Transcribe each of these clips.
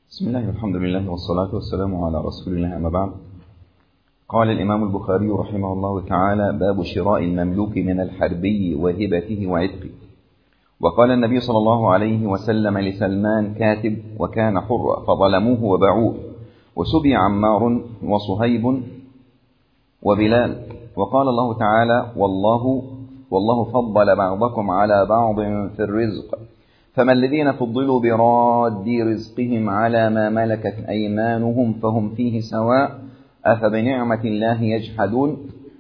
بسم الله والحمد لله والصلاة والسلام على رسول الله أما بعد قال الإمام البخاري رحمه الله تعالى باب شراء المملوك من الحربي وهبته وعتقه وقال النبي صلى الله عليه وسلم لسلمان كاتب وكان حرا فظلموه وباعوه وسبي عمار وصهيب وبلال وقال الله تعالى والله والله فضل بعضكم على بعض في الرزق فما الذين فضلوا براد رزقهم على ما ملكت أيمانهم فهم فيه سواء أفبنعمة الله يجحدون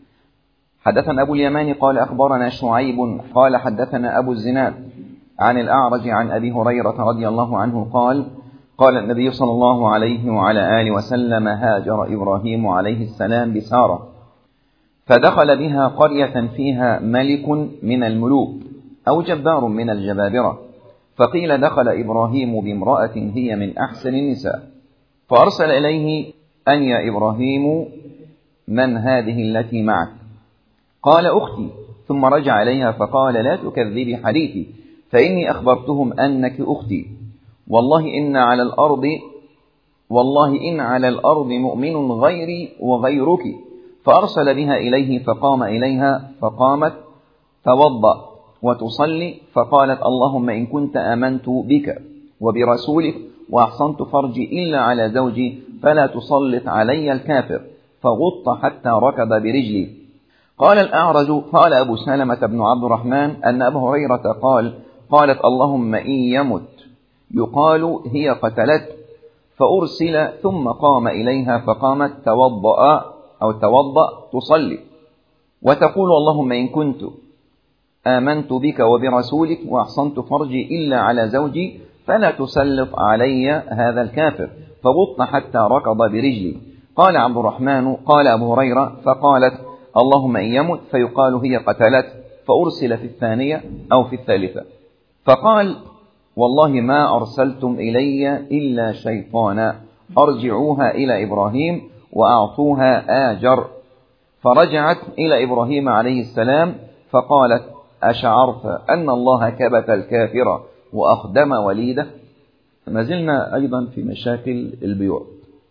حدثنا أبو اليمان قال أخبرنا شعيب قال حدثنا أبو الزناد عن الأعرج عن أبي هريرة رضي الله عنه قال قال النبي صلى الله عليه وعلى آله وسلم هاجر إبراهيم عليه السلام بسارة فدخل بها قرية فيها ملك من الملوك أو جبار من الجبابرة فقيل دخل إبراهيم بامرأة هي من أحسن النساء فأرسل إليه أن يا إبراهيم من هذه التي معك قال أختي ثم رجع إليها فقال لا تكذبي حديثي فإني أخبرتهم أنك أختي والله إن على الأرض والله إن على الأرض مؤمن غيري وغيرك فأرسل بها إليه فقام إليها فقامت توضأ وتصلي فقالت اللهم إن كنت آمنت بك وبرسولك وأحصنت فرجي إلا على زوجي فلا تسلط علي الكافر فغط حتى ركب برجلي قال الأعرج قال أبو سلمة بن عبد الرحمن أن أبا هريرة قال قالت اللهم إن يمت يقال هي قتلت فأرسل ثم قام إليها فقامت توضأ أو توضأ تصلي وتقول اللهم إن كنت آمنت بك وبرسولك وأحصنت فرجي إلا على زوجي فلا تسلط علي هذا الكافر فبط حتى ركض برجلي قال عبد الرحمن قال أبو هريرة فقالت اللهم إن يمت فيقال هي قتلت فأرسل في الثانية أو في الثالثة فقال والله ما أرسلتم إلي إلا شيطانا أرجعوها إلى إبراهيم وأعطوها آجر فرجعت إلى إبراهيم عليه السلام فقالت أشعرت أن الله كبت الكافر وأخدم وليده ما زلنا أيضا في مشاكل البيوع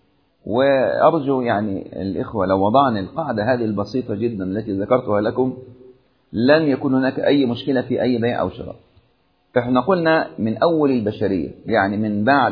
وأرجو يعني الإخوة لو وضعنا القاعدة هذه البسيطة جدا التي ذكرتها لكم لن يكون هناك أي مشكلة في أي بيع أو شراء احنا قلنا من أول البشرية يعني من بعد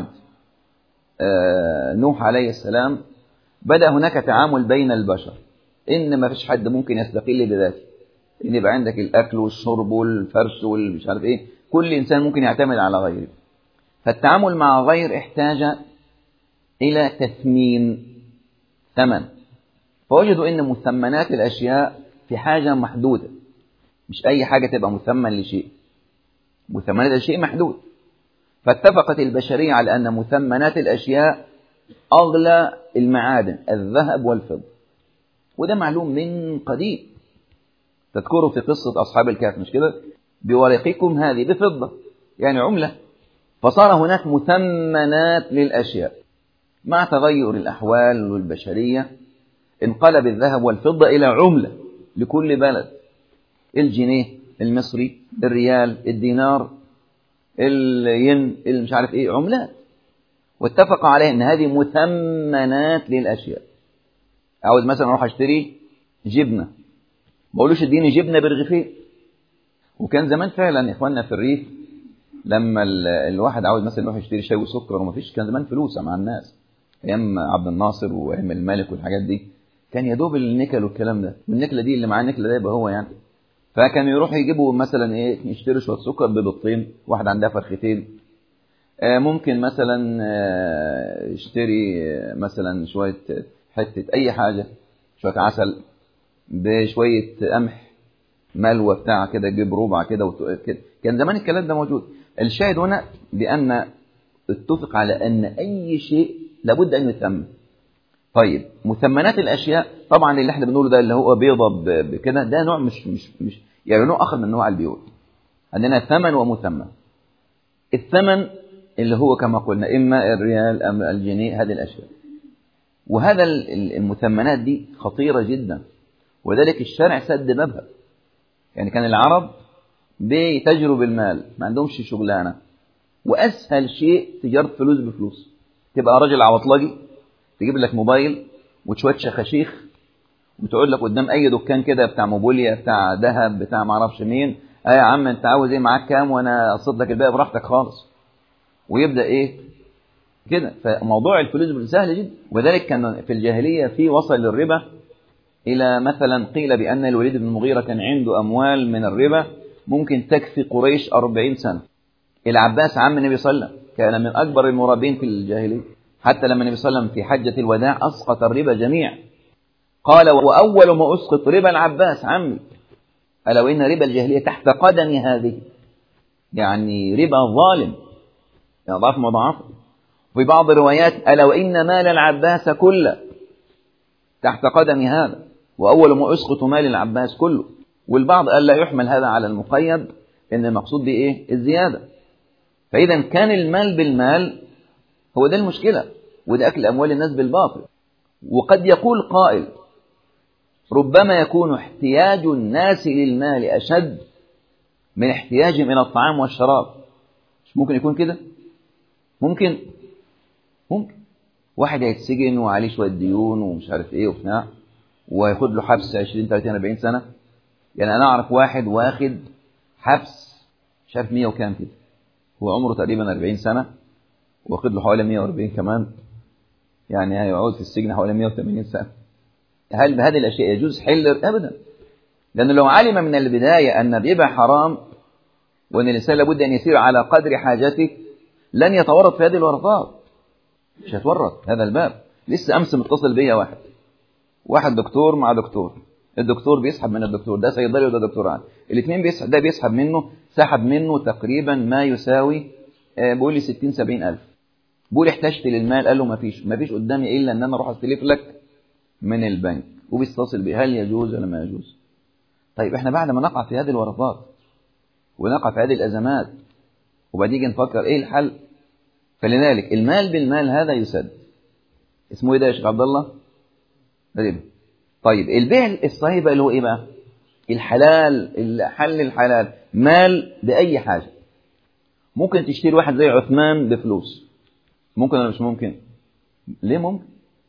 نوح عليه السلام بدأ هناك تعامل بين البشر إن ما فيش حد ممكن يستقل بذاته إن يبقى عندك الأكل والشرب والفرش والمش عارف إيه كل إنسان ممكن يعتمد على غيره فالتعامل مع غير احتاج إلى تثمين ثمن فوجدوا إن مثمنات الأشياء في حاجة محدودة مش أي حاجة تبقى مثمن لشيء مثمنات الشيء محدود فاتفقت البشرية على أن مثمنات الأشياء أغلى المعادن الذهب والفضة وده معلوم من قديم تذكروا في قصة أصحاب الكهف مش كده بورقكم هذه بفضة يعني عملة فصار هناك مثمنات للأشياء مع تغير الأحوال والبشرية انقلب الذهب والفضة إلى عملة لكل بلد الجنيه المصري الريال الدينار الين مش عارف ايه عملات واتفق عليه ان هذه مثمنات للاشياء عاوز مثلا اروح اشتري جبنه ما بقولوش اديني جبنه برغيفين وكان زمان فعلا يا اخواننا في الريف لما الواحد عاوز مثلا يروح يشتري شاي وسكر وما فيش كان زمان فلوس مع الناس ايام عبد الناصر وايام الملك والحاجات دي كان يا دوب النكل والكلام ده والنكله دي اللي معاه النكله ده يبقى هو يعني فكانوا يروحوا يجيبوا مثلا ايه يشتروا شويه سكر ببيضتين واحد عندها فرختين آه ممكن مثلا آه يشتري آه مثلا شويه حته اي حاجه شويه عسل بشويه قمح ملوى بتاع كده جيب ربع كده كده كان زمان الكلام ده موجود الشاهد هنا بان اتفق على ان اي شيء لابد ان يثمن طيب مثمنات الاشياء طبعا اللي احنا بنقوله ده اللي هو بيضه بكده ده نوع مش مش مش يعني نوع اخر من انواع البيوع عندنا ثمن ومثمن الثمن اللي هو كما قلنا اما الريال ام الجنيه هذه الاشياء وهذا المثمنات دي خطيره جدا وذلك الشرع سد بابها يعني كان العرب بيتجروا بالمال ما عندهمش شغلانه واسهل شيء تجاره فلوس بفلوس تبقى راجل عواطلجي تجيب لك موبايل وشويه شخاشيخ وتقول لك قدام اي دكان كده بتاع موبوليا بتاع ذهب بتاع ما اعرفش مين اه يا عم انت عاوز ايه معاك كام وانا اقسط لك الباقي براحتك خالص ويبدا ايه كده فموضوع الفلوس سهل جدا وذلك كان في الجاهليه في وصل للربا الى مثلا قيل بان الوليد بن المغيره كان عنده اموال من الربا ممكن تكفي قريش أربعين سنه العباس عم النبي صلى الله عليه وسلم كان من اكبر المرابين في الجاهليه حتى لما النبي صلى الله عليه وسلم في حجه الوداع اسقط الربا جميعا قال واول ما اسقط ربا العباس عمي الا وان ربا الجاهليه تحت قدم هذه يعني ربا ظالم يعني ضعف مضاعف في بعض الروايات ألا وإن مال العباس كله تحت قدم هذا وأول ما أسقط مال العباس كله والبعض قال لا يحمل هذا على المقيد إن المقصود به إيه الزيادة فإذا كان المال بالمال هو ده المشكلة وده أكل أموال الناس بالباطل وقد يقول قائل ربما يكون احتياج الناس للمال أشد من احتياجهم إلى الطعام والشراب مش ممكن يكون كده ممكن ممكن واحد هيتسجن وعليه شويه ديون ومش عارف ايه وبتاع وياخد له حبس 20 30 40 سنه يعني انا اعرف واحد واخد حبس مش عارف 100 وكام كده هو عمره تقريبا 40 سنه واخد له حوالي 140 كمان يعني هيقعد في السجن حوالي 180 سنه هل بهذه الاشياء يجوز حل ابدا لانه لو علم من البدايه ان الربا حرام وان الانسان لابد ان يسير على قدر حاجته لن يتورط في هذه الورطات مش هتورط هذا الباب لسه امس متصل بيا واحد واحد دكتور مع دكتور الدكتور بيسحب من الدكتور ده صيدلي وده دكتور عام الاثنين بيسحب ده بيسحب منه سحب منه تقريبا ما يساوي بيقول لي 60 70 الف بيقول احتجت للمال قال له ما فيش ما فيش قدامي الا ان انا اروح استلف لك من البنك وبيتصل بي هل يجوز ولا ما يجوز طيب احنا بعد ما نقع في هذه الورطات ونقع في هذه الازمات وبعدين نفكر ايه الحل فلذلك المال بالمال هذا يسد اسمه ايه ده يا شيخ عبد الله ربا طيب البيع الصحيح بقى اللي هو ايه بقى الحلال الحل الحلال مال باي حاجه ممكن تشتري واحد زي عثمان بفلوس ممكن ولا مش ممكن ليه ممكن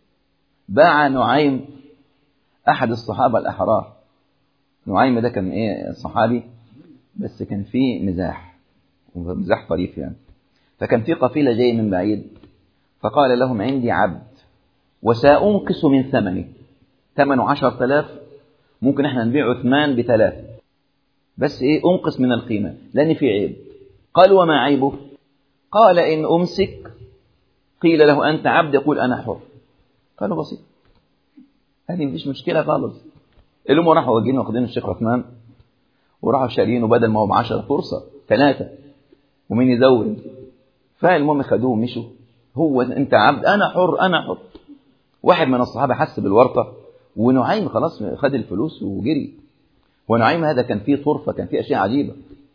باع نعيم احد الصحابه الاحرار نعيم ده كان ايه صحابي بس كان فيه مزاح مزاح طريف يعني فكان في قفيلة جاية من بعيد فقال لهم عندي عبد وسأنقص من ثمنه ثمنه عشر تلاف ممكن احنا نبيع عثمان بثلاث بس ايه انقص من القيمة لأن في عيب قال وما عيبه قال إن أمسك قيل له أنت عبد يقول أنا حر قالوا بسيط هذه مفيش مشكلة خالص اللي هم راحوا واجين واخدين الشيخ عثمان وراحوا شاريينه بدل ما هو ب 10 فرصة ثلاثة ومين يزود فالمهم خدوه ومشوا هو انت عبد انا حر انا حر واحد من الصحابه حس بالورطه ونعيم خلاص خد الفلوس وجري ونعيم هذا كان فيه طرفه كان فيه اشياء عجيبه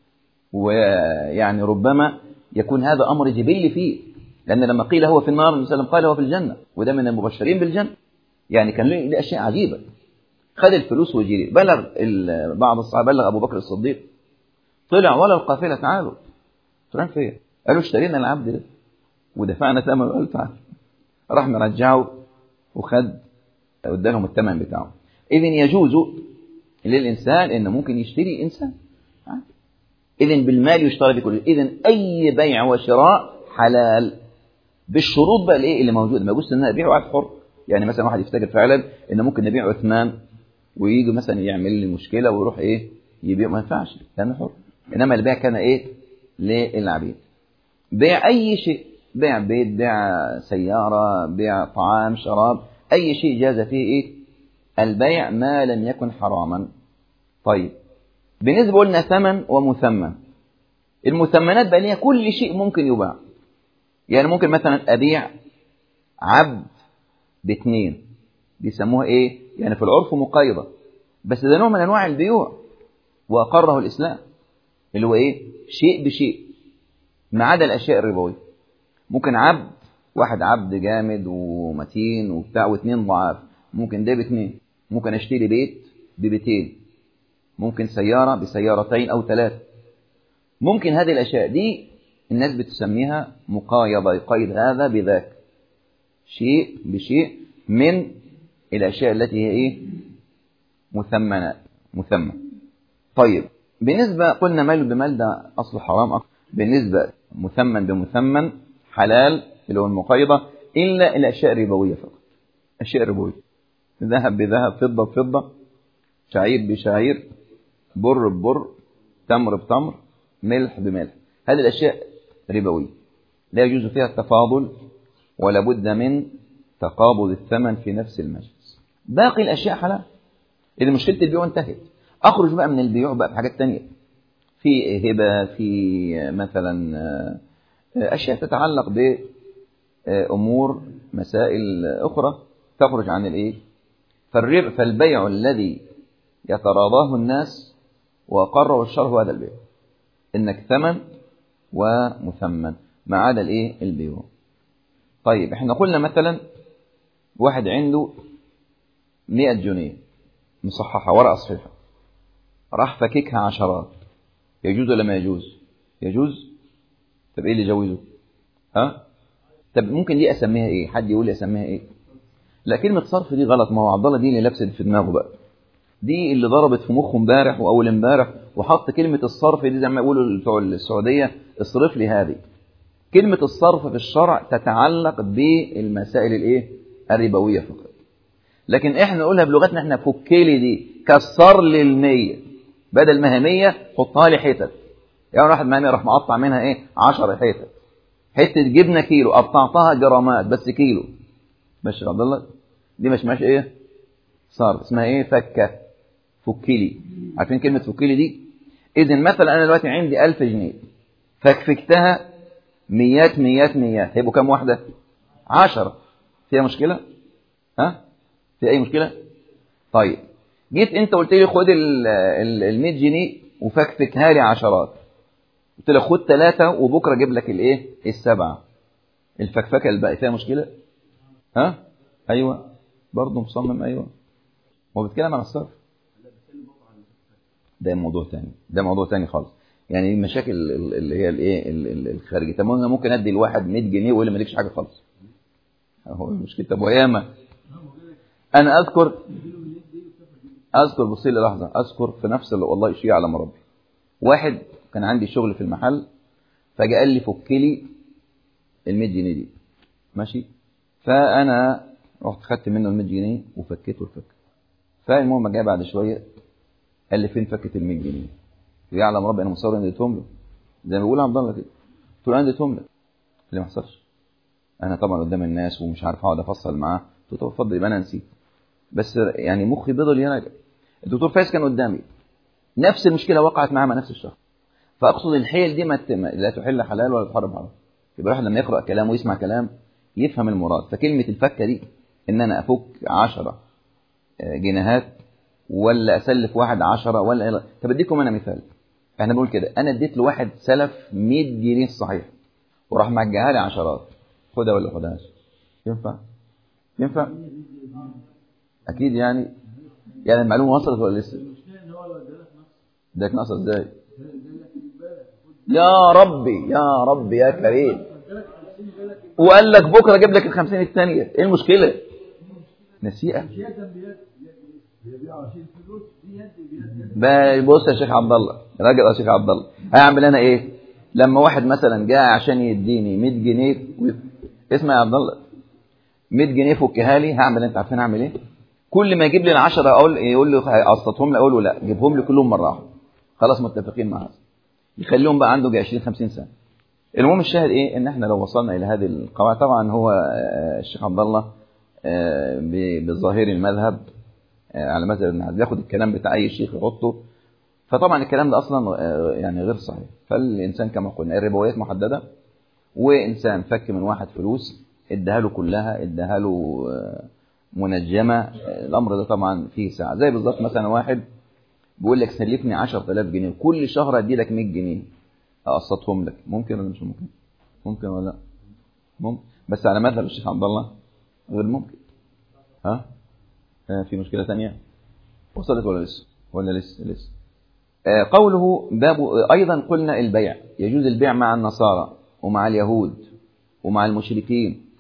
ويعني ربما يكون هذا امر جبلي فيه لان لما قيل هو في النار النبي صلى الله عليه وسلم قال هو في الجنه وده من المبشرين بالجنه يعني كان له اشياء عجيبه خد الفلوس وجري بلغ بعض الصحابه بلغ ابو بكر الصديق طلع ولا القافله تعالوا طلع فين قالوا اشترينا العبد ده ودفعنا ثمنه قال تعال راح مرجعه وخد ادالهم الثمن بتاعه اذا يجوز للانسان انه ممكن يشتري انسان اذا بالمال يشترى بكل اذا اي بيع وشراء حلال بالشروط بقى الايه اللي موجوده ما يجوز ان ابيع واحد حر يعني مثلا واحد يفتكر فعلا ان ممكن نبيع عثمان ويجي مثلا يعمل لي مشكله ويروح ايه يبيع ما ينفعش لانه حر انما البيع كان ايه للعبيد بيع أي شيء بيع بيت بيع سيارة بيع طعام شراب أي شيء جاز فيه إيه البيع ما لم يكن حراما طيب بالنسبة قلنا ثمن ومثمن المثمنات بقى ليها كل شيء ممكن يباع يعني ممكن مثلا أبيع عبد باثنين بيسموها إيه يعني في العرف مقايضة بس ده نوع من أنواع البيوع وأقره الإسلام اللي هو إيه شيء بشيء ما عدا الاشياء الربويه ممكن عبد واحد عبد جامد ومتين وبتاع واثنين ضعاف ممكن ده باثنين ممكن اشتري بيت ببيتين ممكن سياره بسيارتين او ثلاث ممكن هذه الاشياء دي الناس بتسميها مقايضه يقيد هذا بذاك شيء بشيء من الأشياء التي هي إيه مثمنة مثمن طيب بالنسبة قلنا مال بمال ده أصل حرام أصل بالنسبة مثمن بمثمن حلال اللي هو المقيضة إلا الأشياء الربوية فقط أشياء ربوية ذهب بذهب فضة بفضة شعير بشعير بر ببر تمر بتمر ملح بملح هذه الأشياء ربوية لا يجوز فيها التفاضل ولا بد من تقابض الثمن في نفس المجلس باقي الأشياء حلال إذا مشكلة البيوع انتهت أخرج بقى من البيوع بقى بحاجات تانية في هبة في مثلا أشياء تتعلق بأمور مسائل أخرى تخرج عن الإيه فالربع فالبيع الذي يتراضاه الناس وقرر الشرع هو هذا البيع إنك ثمن ومثمن ما عدا الإيه البيوع طيب احنا قلنا مثلا واحد عنده 100 جنيه مصححة ورقة صحيحة راح فككها عشرات يجوز ولا ما يجوز يجوز طب ايه اللي يجوزه ها طب ممكن دي اسميها ايه حد يقول لي اسميها ايه لا كلمة صرف دي غلط ما هو عبد الله دي اللي لابسه في دماغه بقى دي اللي ضربت في مخه امبارح واول امبارح وحط كلمة الصرف دي زي ما يقولوا بتوع السعودية اصرف لي هذه كلمة الصرف في الشرع تتعلق بالمسائل الايه الربوية فقط لكن احنا نقولها بلغتنا احنا فكيلي دي كسر لي المية بدل ما هي 100 حطها لي حتت يعني واحد ما راح مقطع منها ايه 10 حتت حته جبنه كيلو قطعتها جرامات بس كيلو ماشي يا عبد الله دي مش ماشي ايه صار اسمها ايه فكه فكيلي عارفين كلمه فكيلي دي اذا مثلا انا دلوقتي عندي 1000 جنيه فكفكتها ميات ميات ميات هيبقوا كام واحده 10 فيها مشكله ها في اي مشكله طيب جيت انت قلت لي خد ال 100 جنيه وفكفكها لي عشرات قلت لك خد ثلاثة وبكرة اجيب لك الايه السبعة الفكفكة الباقي فيها مشكلة ها ايوه برضه مصمم ايوه هو بيتكلم عن الصرف ده موضوع تاني ده موضوع تاني خالص يعني المشاكل اللي هي الايه الخارجيه طب انا ممكن ادي الواحد 100 جنيه ويقول لي مالكش حاجه خالص هو المشكله طب وياما انا اذكر اذكر بصي لي لحظه اذكر في نفس والله شيء على مربي واحد كان عندي شغل في المحل فجاء قال لي فك لي ال 100 جنيه دي ماشي فانا رحت خدت منه ال 100 جنيه وفكيته الفك فالمهم جاء بعد شويه قال لي فين فكه ال 100 جنيه يعلم ربي انا مصور ان اديتهم له زي ما بيقول عبد الله كده قلت له انا اديتهم لك اللي ما حصلش انا طبعا قدام الناس ومش عارف اقعد افصل معاه قلت له اتفضل يبقى انا نسيت بس يعني مخي بيضل يراجع الدكتور فايز كان قدامي نفس المشكله وقعت معاه مع نفس الشخص فاقصد الحيل دي ما لا تحل حلال ولا تحرم حرام يبقى الواحد لما يقرا كلام ويسمع كلام يفهم المراد فكلمه الفكه دي ان انا افك عشرة جنيهات ولا اسلف واحد عشرة ولا طب اديكم انا مثال احنا بنقول كده انا اديت لواحد سلف 100 جنيه صحيح وراح مرجعها لي عشرات خدها ولا خدهاش ينفع ينفع اكيد يعني يعني المعلومه وصلت ولا لسه اداك ناقصه ازاي يا ربي يا ربي يا كريم وقال لك بكره اجيب لك الخمسين الثانيه ايه المشكله نسيئه بص يا شيخ عبد الله راجل يا شيخ عبد الله هيعمل انا ايه لما واحد مثلا جاء عشان يديني 100 جنيه و... اسمع يا عبد الله 100 جنيه فكها لي هعمل انت عارفين اعمل ايه كل ما يجيب لي العشرة اقول يقول لي اقسطهم لي اقول له لا جيبهم لي كلهم مره واحده خلاص متفقين مع هذا يخليهم بقى عنده 20 50 سنه المهم الشاهد ايه ان احنا لو وصلنا الى هذه القواعد طبعا هو الشيخ عبد الله بظاهر المذهب على مذهب ابن عبد ياخد الكلام بتاع اي شيخ يحطه فطبعا الكلام ده اصلا يعني غير صحيح فالانسان كما قلنا الربويات محدده وانسان فك من واحد فلوس اداها له كلها اداها له منجمه الامر ده طبعا فيه ساعه زي بالظبط مثلا واحد بيقول لك سلفني 10000 جنيه كل شهر ادي لك 100 جنيه اقسطهم لك ممكن ولا مش ممكن ممكن ولا لا ممكن بس على مذهب الشيخ عبد الله غير ممكن ها في مشكله ثانيه وصلت ولا لسه ولا لسه لسه آه قوله باب ايضا قلنا البيع يجوز البيع مع النصارى ومع اليهود ومع المشركين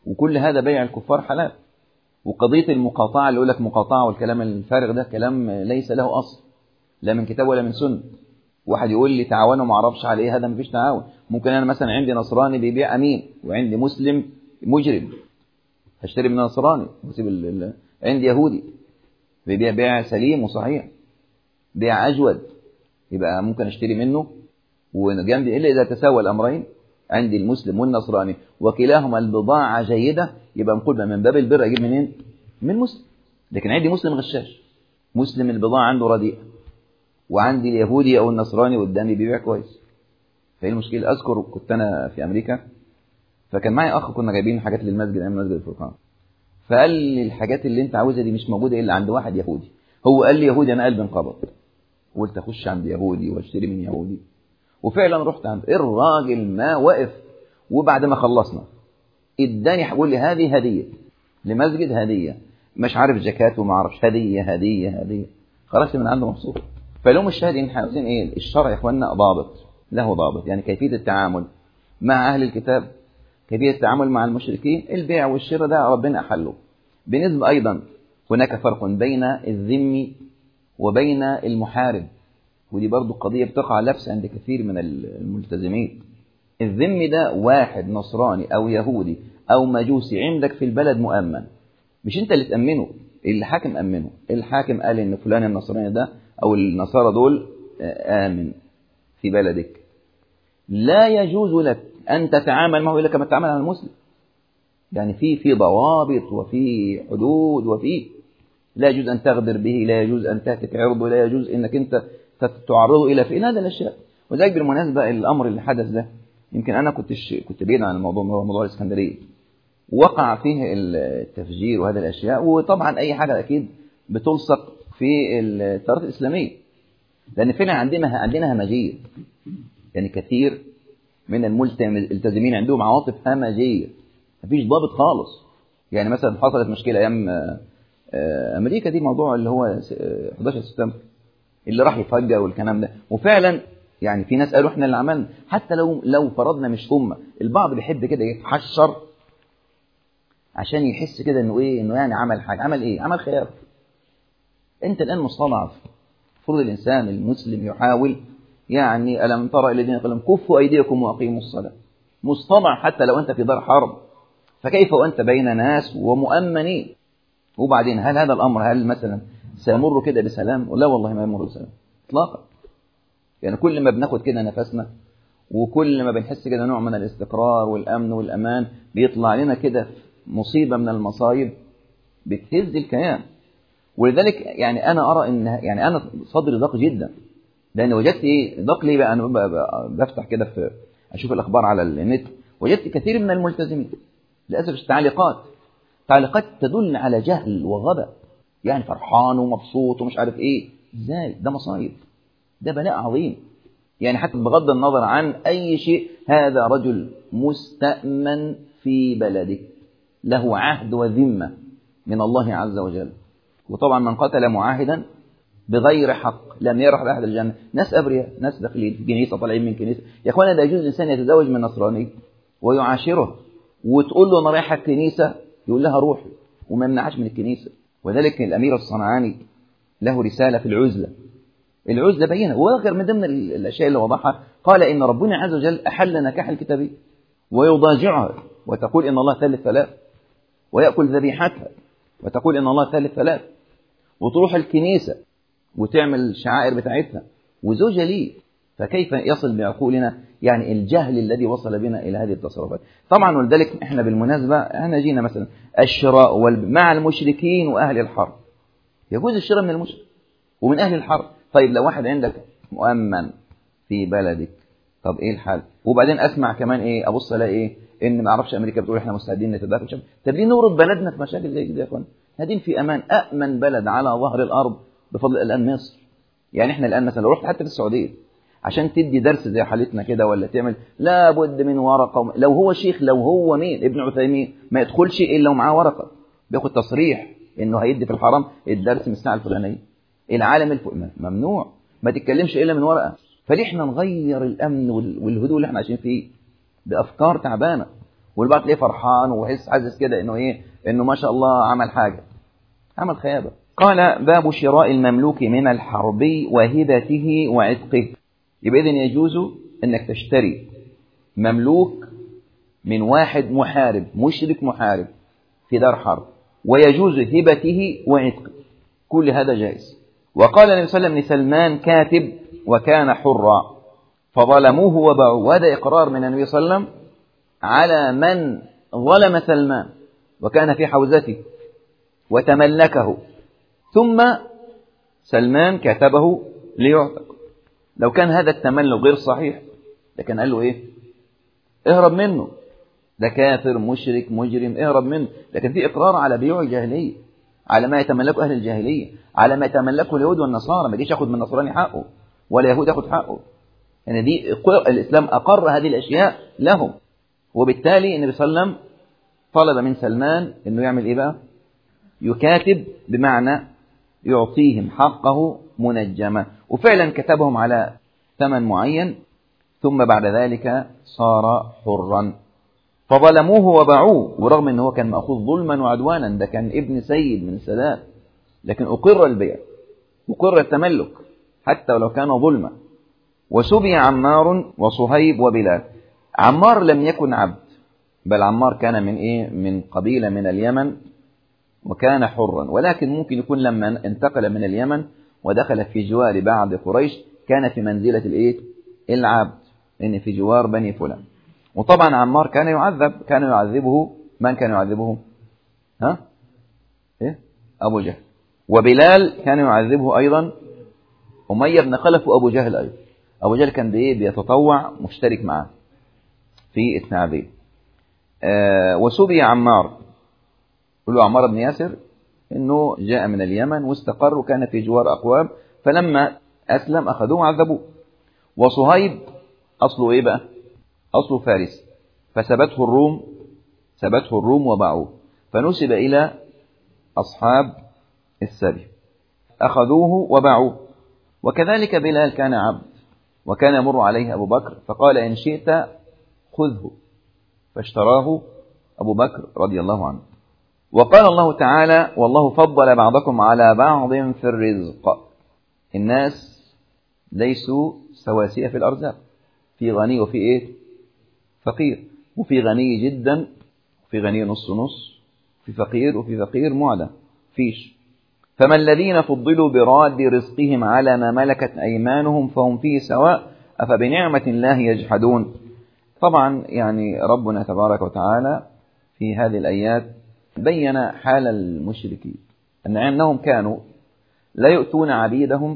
وكل هذا بيع الكفار حلال وقضية المقاطعة اللي يقول لك مقاطعة والكلام الفارغ ده كلام ليس له أصل لا من كتاب ولا من سنة واحد يقول لي تعاونوا ما اعرفش على ايه هذا مفيش تعاون ممكن انا مثلا عندي نصراني بيبيع امين وعندي مسلم مجرم هشتري من نصراني واسيب ال... ال... عندي يهودي بيبيع بيع سليم وصحيح بيع اجود يبقى ممكن اشتري منه وجنبي الا اذا تساوى الامرين عندي المسلم والنصراني وكلاهما البضاعه جيده يبقى نقول من باب البر اجيب منين؟ من مسلم لكن عندي مسلم غشاش مسلم البضاعه عنده رديئه وعندي اليهودي او النصراني قدامي بيبيع كويس فايه المشكله اذكر كنت انا في امريكا فكان معي اخ كنا جايبين حاجات للمسجد ايام مسجد الفرقان فقال لي الحاجات اللي انت عاوزها دي مش موجوده الا عند واحد يهودي هو قال لي يهودي انا قلبي انقبض قلت اخش عند يهودي واشتري من يهودي وفعلا رحت عند الراجل ما وقف وبعد ما خلصنا اداني بيقول لي هذه هديه لمسجد هديه مش عارف جاكات وما اعرفش هديه هديه هديه خرجت من عنده مبسوط فلهم الشاهد ان احنا عاوزين ايه الشرع يا اخواننا ضابط له ضابط يعني كيفيه التعامل مع اهل الكتاب كيفيه التعامل مع المشركين البيع والشراء ده ربنا احله بالنسبه ايضا هناك فرق بين الذمي وبين المحارب ودي برضو قضية بتقع لبس عند كثير من الملتزمين الذم ده واحد نصراني أو يهودي أو مجوسي عندك في البلد مؤمن مش أنت اللي تأمنه الحاكم أمنه الحاكم قال إن فلان النصراني ده أو النصارى دول آمن في بلدك لا يجوز لك أن تتعامل معه إلا كما تتعامل مع المسلم يعني في في ضوابط وفي حدود وفي لا يجوز أن تغدر به لا يجوز أن تهتك عرضه لا يجوز أنك أنت تعرضه إلى فئة هذه الأشياء وذلك بالمناسبة الأمر اللي حدث ده يمكن أنا كنت كنت بعيد عن الموضوع هو موضوع الإسكندرية وقع فيه التفجير وهذه الأشياء وطبعا أي حاجة أكيد بتلصق في التيارات الإسلامية لأن فعلا عندنا عندنا همجية يعني كثير من الملتزمين عندهم عواطف همجية مفيش ضابط خالص يعني مثلا حصلت مشكلة أيام أمريكا دي موضوع اللي هو 11 سبتمبر اللي راح يفجر والكلام ده وفعلا يعني في ناس قالوا احنا اللي عملنا حتى لو لو فرضنا مش هم البعض بيحب كده يتحشر عشان يحس كده انه ايه انه يعني عمل حاجه عمل ايه عمل خيار انت الان مستضعف المفروض الانسان المسلم يحاول يعني الم ترى الذين قالوا كفوا ايديكم واقيموا الصلاه مستضعف حتى لو انت في دار حرب فكيف وانت بين ناس ومؤمنين وبعدين هل هذا الامر هل مثلا سيمر كده بسلام لا والله ما يمر بسلام اطلاقا يعني كل ما بناخد كده نفسنا وكل ما بنحس كده نوع من الاستقرار والامن والامان بيطلع لنا كده مصيبه من المصايب بتهز الكيان ولذلك يعني انا ارى ان يعني انا صدري ضاق جدا لان وجدت ايه ضاق ليه بقى انا بفتح كده في اشوف الاخبار على النت وجدت كثير من الملتزمين للاسف التعليقات تعليقات تدل على جهل وغباء يعني فرحان ومبسوط ومش عارف ايه ازاي ده مصايب ده بلاء عظيم يعني حتى بغض النظر عن اي شيء هذا رجل مستأمن في بلده له عهد وذمة من الله عز وجل وطبعا من قتل معاهدا بغير حق لم يرح لأحد الجنة ناس أبرياء ناس داخلين في كنيسة طالعين من كنيسة يا أخوانا ده يجوز الإنسان يتزوج من نصراني ويعاشره وتقول له أنا رايح الكنيسة يقول لها روحي وما يمنعش من الكنيسة وذلك الأمير الصنعاني له رسالة في العزلة العزلة بينة وغير من ضمن الأشياء اللي وضحها قال إن ربنا عز وجل أحل نكاح الكتابية ويضاجعها وتقول إن الله ثالث ثلاث ويأكل ذبيحتها وتقول إن الله ثالث ثلاث وتروح الكنيسة وتعمل الشعائر بتاعتها وزوجة ليه فكيف يصل بعقولنا يعني الجهل الذي وصل بنا إلى هذه التصرفات طبعا ولذلك احنا بالمناسبة احنا جينا مثلا الشراء وال... مع المشركين وأهل الحرب يجوز الشراء من المشرك ومن أهل الحرب طيب لو واحد عندك مؤمن في بلدك طب ايه الحل وبعدين اسمع كمان ايه ابص الاقي ايه ان ما اعرفش امريكا بتقول احنا مستعدين نتدافع طب ليه نورط بلدنا في مشاكل زي كده يا اخوان قاعدين في امان امن بلد على ظهر الارض بفضل الان مصر يعني احنا الان مثلا لو رحت حتى في السعوديه عشان تدي درس زي حالتنا كده ولا تعمل لابد من ورقه لو هو شيخ لو هو مين ابن عثيمين ما يدخلش الا ومعاه ورقه بياخد تصريح انه هيدي في الحرم الدرس من الساعه الفلانيه العالم الف... ممنوع ما تتكلمش الا من ورقه فليه احنا نغير الامن والهدوء اللي احنا عايشين فيه بافكار تعبانه والبعض تلاقيه فرحان وحس حاسس كده انه ايه انه ما شاء الله عمل حاجه عمل خيابه قال باب شراء المملوك من الحربي وهبته وعتقه يبقى اذن يجوز انك تشتري مملوك من واحد محارب مشرك محارب في دار حرب ويجوز هبته وعتقه كل هذا جائز وقال النبي صلى الله عليه وسلم لسلمان كاتب وكان حرا فظلموه وباعوه وهذا إقرار من النبي صلى الله عليه وسلم على من ظلم سلمان وكان في حوزته وتملكه ثم سلمان كتبه ليعتق لو كان هذا التملك غير صحيح لكن قال له ايه اهرب منه ده كافر مشرك مجرم اهرب منه لكن في اقرار على بيوع الجاهليه على ما يتملكه اهل الجاهليه على ما يتملكه اليهود والنصارى ما يجيش ياخد من النصراني حقه ولا يهود ياخد حقه يعني دي الاسلام اقر هذه الاشياء لهم وبالتالي النبي صلى الله عليه وسلم طلب من سلمان انه يعمل ايه بقى يكاتب بمعنى يعطيهم حقه منجما وفعلا كتبهم على ثمن معين ثم بعد ذلك صار حرا فظلموه وباعوه ورغم ان هو كان ماخوذ ظلما وعدوانا ده كان ابن سيد من السادات لكن اقر البيع اقر التملك حتى ولو كان ظلما وسبي عمار وصهيب وبلال عمار لم يكن عبد بل عمار كان من ايه من قبيله من اليمن وكان حرا ولكن ممكن يكون لما انتقل من اليمن ودخل في جوار بعض قريش كان في منزله الايه العبد ان في جوار بني فلان وطبعا عمار كان يعذب كان يعذبه من كان يعذبه ها إيه؟ أبو جهل وبلال كان يعذبه أيضا أمية بن خلف وأبو جهل أيضا أبو جهل كان بإيه بيتطوع مشترك معه في التعذيب آه وسبي عمار يقول له عمار بن ياسر انه جاء من اليمن واستقر وكان في جوار اقوام فلما اسلم اخذوه وعذبوه وصهيب اصله ايه بقى أصل فارس فثبته الروم ثبته الروم وباعوه فنسب إلى أصحاب السبي أخذوه وباعوه وكذلك بلال كان عبد وكان يمر عليه أبو بكر فقال إن شئت خذه فاشتراه أبو بكر رضي الله عنه وقال الله تعالى والله فضل بعضكم على بعض في الرزق الناس ليسوا سواسية في الأرزاق في غني وفي إيه فقير وفي غني جدا وفي غني نص نص في فقير وفي فقير معدم فيش فما الذين فضلوا براد رزقهم على ما ملكت أيمانهم فهم فيه سواء أفبنعمة الله يجحدون طبعا يعني ربنا تبارك وتعالى في هذه الآيات بين حال المشركين أن أنهم كانوا لا يؤتون عبيدهم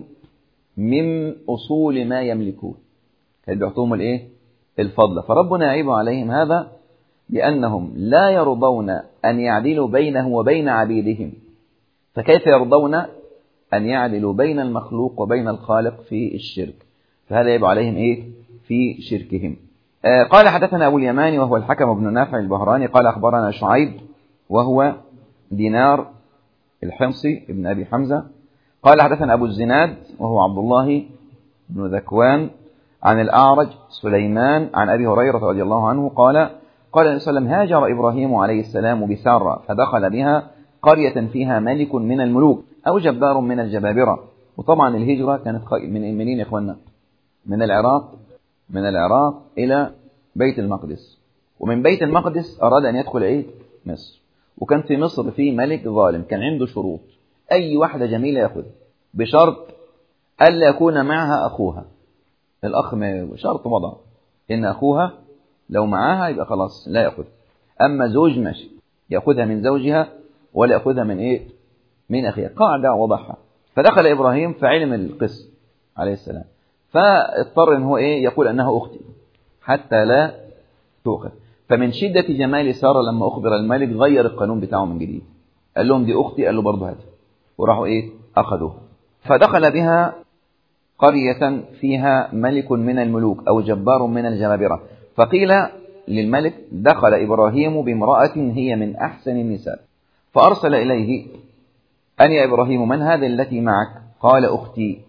من أصول ما يملكون كانوا بيعطوهم الإيه؟ الفضل فربنا يعيب عليهم هذا لأنهم لا يرضون أن يعدلوا بينه وبين عبيدهم فكيف يرضون أن يعدلوا بين المخلوق وبين الخالق في الشرك فهذا يعيب عليهم إيه في شركهم آه قال حدثنا أبو اليماني وهو الحكم بن نافع البهراني قال أخبرنا شعيب وهو دينار الحمصي ابن أبي حمزة قال حدثنا أبو الزناد وهو عبد الله بن ذكوان عن الأعرج سليمان عن أبي هريرة رضي الله عنه قال قال النبي صلى الله عليه وسلم هاجر إبراهيم عليه السلام بسارة فدخل بها قرية فيها ملك من الملوك أو جبار من الجبابرة وطبعا الهجرة كانت من منين يا إخواننا من العراق من العراق إلى بيت المقدس ومن بيت المقدس أراد أن يدخل إيه مصر وكان في مصر في ملك ظالم كان عنده شروط أي واحدة جميلة يأخذها بشرط ألا يكون معها أخوها الأخ شرط وضع إن أخوها لو معاها يبقى خلاص لا يأخذ أما زوج ماشي يأخذها من زوجها ولا يأخذها من إيه من أخيها قاعدة وضعها فدخل إبراهيم فعلم القسم عليه السلام فاضطر إن هو إيه يقول أنها أختي حتى لا تؤخذ فمن شدة جمال سارة لما أخبر الملك غير القانون بتاعه من جديد قال لهم دي أختي قال له برضه هاتها وراحوا إيه أخذوها فدخل بها قرية فيها ملك من الملوك أو جبار من الجبابرة فقيل للملك دخل إبراهيم بامرأة هي من أحسن النساء فأرسل إليه أن يا إبراهيم من هذا التي معك قال أختي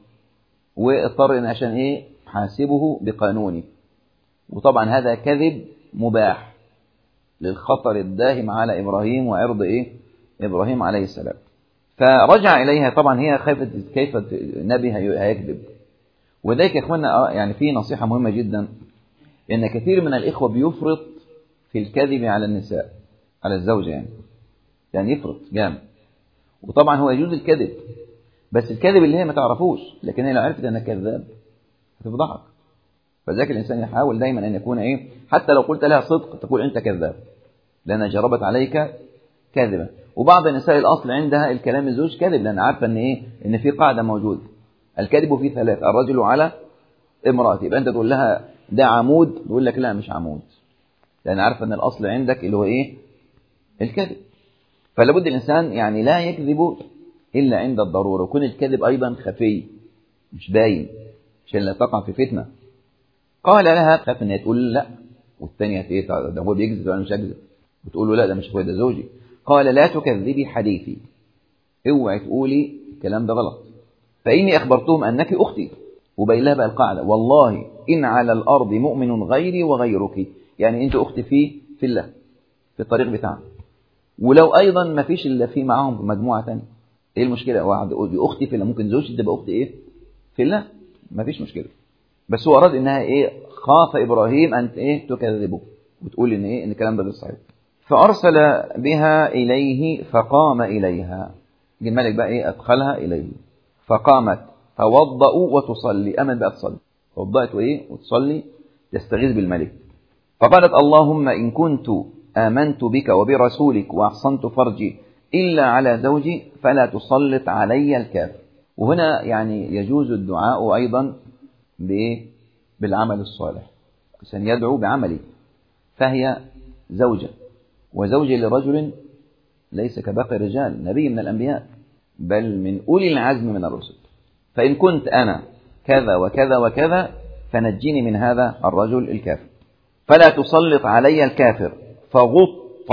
واضطر عشان إيه حاسبه بقانوني وطبعا هذا كذب مباح للخطر الداهم على إبراهيم وعرض إيه إبراهيم عليه السلام فرجع إليها طبعا هي خايفة كيف النبي هيكذب وذلك يا إخوانا يعني في نصيحة مهمة جدا إن كثير من الإخوة بيفرط في الكذب على النساء على الزوجة يعني يعني يفرط جامد وطبعا هو يجوز الكذب بس الكذب اللي هي ما تعرفوش لكن هي لو عرفت انك كذاب هتفضحك فذلك الانسان يحاول دايما ان يكون ايه حتى لو قلت لها صدق تقول انت كذاب لانها جربت عليك كاذبا وبعض النساء الاصل عندها الكلام الزوج كذب لان عارفه ان ايه ان في قاعده موجوده الكذب فيه ثلاث الرجل على امراته يبقى انت تقول لها ده عمود تقول لك لا مش عمود لان عارفه ان الاصل عندك اللي هو ايه الكذب فلا بد الانسان يعني لا يكذب الا عند الضروره ويكون الكذب ايضا خفي مش باين عشان لا تقع في فتنه قال لها خاف ان هي تقول لا والثانيه ايه ده هو بيكذب وانا مش هكذب وتقول له لا ده مش اخويا ده زوجي قال لا تكذبي حديثي اوعي تقولي الكلام ده غلط فاني اخبرتهم انك اختي وبين لها بقى القاعده والله ان على الارض مؤمن غيري وغيرك يعني انت اختي في في الله في الطريق بتاعنا ولو ايضا ما فيش الا في معاهم مجموعه ثانيه ايه المشكله واحد يقول دي اختي في الله ممكن زوجتي تبقى اختي ايه في الله ما فيش مشكله بس هو اراد انها ايه خاف ابراهيم ان ايه تكذبه وتقول ان ايه ان الكلام ده غير صحيح فارسل بها اليه فقام اليها جه الملك بقى ايه ادخلها اليه فقامت توضأ وتصلي امن بقى تصلي توضأت وايه وتصلي تستغيث بالملك فقالت اللهم ان كنت آمنت بك وبرسولك وأحصنت فرجي إلا على زوجي فلا تسلط علي الكافر وهنا يعني يجوز الدعاء أيضا بالعمل الصالح عشان يدعو بعمله فهي زوجة وزوجة لرجل ليس كباقي الرجال نبي من الأنبياء بل من أولي العزم من الرسل فإن كنت أنا كذا وكذا وكذا فنجيني من هذا الرجل الكافر فلا تسلط علي الكافر فغط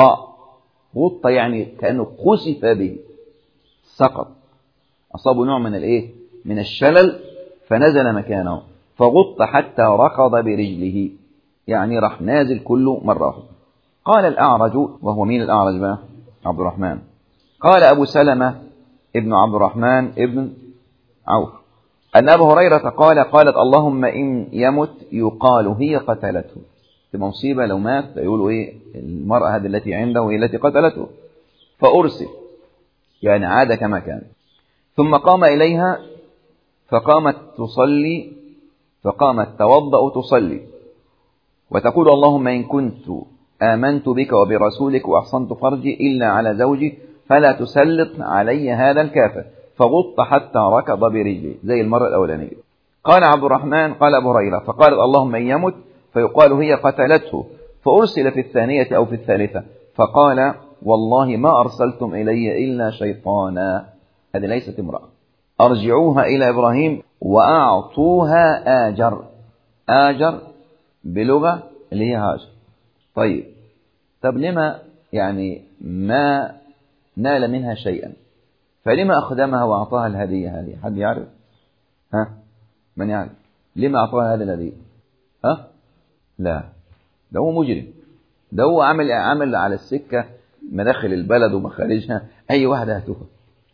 غط يعني كأنه خسف به سقط أصابه نوع من الإيه من الشلل فنزل مكانه فغط حتى ركض برجله يعني راح نازل كله مرة واحدة قال الأعرج وهو مين الأعرج بقى عبد الرحمن قال أبو سلمة ابن عبد الرحمن ابن عوف أن أبو هريرة قال قالت اللهم إن يمت يقال هي قتلته تبقى مصيبة لو مات فيقولوا إيه المرأة هذه التي عنده هي التي قتلته فأرسل يعني عاد كما كان ثم قام إليها فقامت تصلي فقامت توضأ تصلي وتقول اللهم إن كنت آمنت بك وبرسولك وأحصنت فرجي إلا على زوجي فلا تسلط علي هذا الكافر فغط حتى ركض برجلي زي المرة الأولانية قال عبد الرحمن قال أبو هريرة فقال اللهم إن يمت فيقال هي قتلته فأرسل في الثانية أو في الثالثة فقال والله ما أرسلتم إلي إلا شيطانا هذه ليست امرأة أرجعوها إلى إبراهيم وأعطوها آجر آجر بلغة اللي هي هاجر طيب طب لما يعني ما نال منها شيئا فلما أخدمها وأعطاها الهدية هذه حد يعرف ها من يعرف لما أعطاها هذه الهدية ها لا ده هو مجرم ده هو عامل عامل على السكة مداخل البلد ومخارجها أي واحدة هتوها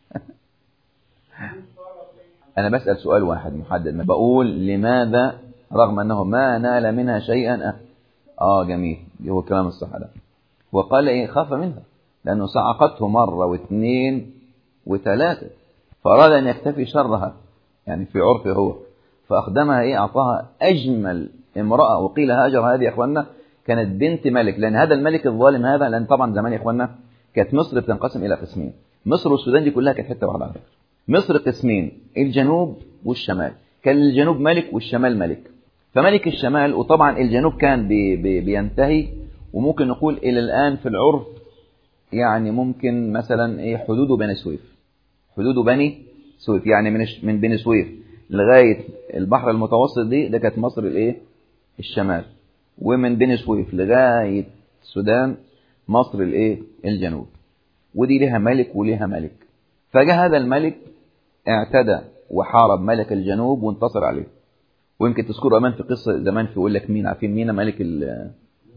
أنا بسأل سؤال واحد محدد بقول لماذا رغم أنه ما نال منها شيئا آه جميل هو الكلام الصح ده وقال إيه خاف منها لأنه صعقته مرة واثنين وثلاثة فأراد أن يكتفي شرها يعني في عرفه هو فأخدمها إيه أعطاها أجمل امرأة وقيل هاجر هذه يا إخواننا كانت بنت ملك لأن هذا الملك الظالم هذا لأن طبعا زمان يا إخواننا كانت مصر بتنقسم إلى قسمين مصر والسودان دي كلها كانت حتة واحدة على فكرة مصر قسمين الجنوب والشمال كان الجنوب ملك والشمال ملك فملك الشمال وطبعا الجنوب كان بي بي بينتهي وممكن نقول إلى الآن في العرف يعني ممكن مثلا إيه حدوده بني سويف حدوده بني سويف يعني من من بني سويف لغاية البحر المتوسط دي ده كانت مصر الإيه الشمال ومن بني سويف لغاية السودان مصر الايه الجنوب ودي لها ملك ولها ملك فجاء هذا الملك اعتدى وحارب ملك الجنوب وانتصر عليه ويمكن تذكروا امان في قصه زمان في يقول لك مين عارفين مين ملك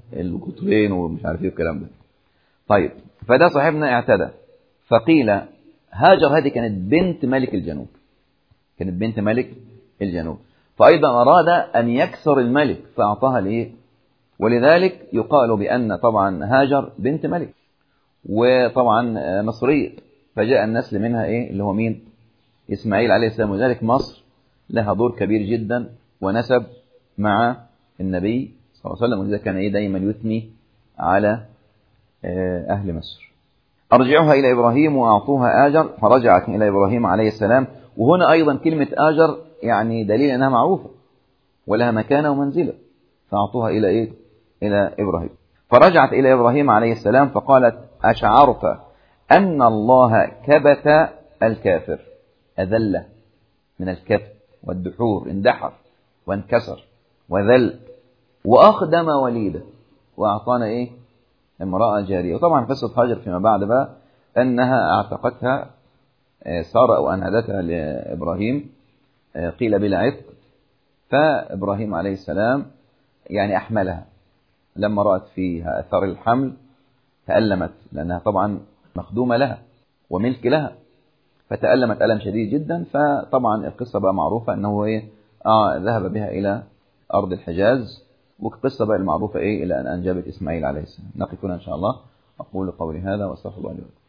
القطرين ومش عارف ايه الكلام ده طيب فده صاحبنا اعتدى فقيل هاجر هذه كانت بنت ملك الجنوب كانت بنت ملك الجنوب فأيضا أراد أن يكسر الملك فأعطاها لإيه ولذلك يقال بأن طبعا هاجر بنت ملك وطبعا مصرية فجاء النسل منها إيه اللي هو مين إسماعيل عليه السلام وذلك مصر لها دور كبير جدا ونسب مع النبي صلى الله عليه وسلم وإذا كان إيه دايما يثني على أهل مصر أرجعوها إلى إبراهيم وأعطوها آجر فرجعت إلى إبراهيم عليه السلام وهنا أيضا كلمة آجر يعني دليل أنها معروفة ولها مكانة ومنزلة فأعطوها إلى إيه؟ إلى إبراهيم فرجعت إلى إبراهيم عليه السلام فقالت أشعرت أن الله كبت الكافر أذله من الكبت والدحور اندحر وانكسر وذل وأخدم وليده وأعطانا إيه امرأة جارية وطبعا قصة هاجر فيما بعد بقى أنها اعتقتها سارة أو أنهدتها لإبراهيم قيل بلا عتق فإبراهيم عليه السلام يعني أحملها لما رأت فيها أثر الحمل تألمت لأنها طبعا مخدومة لها وملك لها فتألمت ألم شديد جدا فطبعا القصة بقى معروفة أنه إيه آه ذهب بها إلى أرض الحجاز والقصة بقى المعروفة إيه إلى أن أنجبت إسماعيل عليه السلام نقف هنا إن شاء الله أقول قولي هذا وأستغفر الله لي ولكم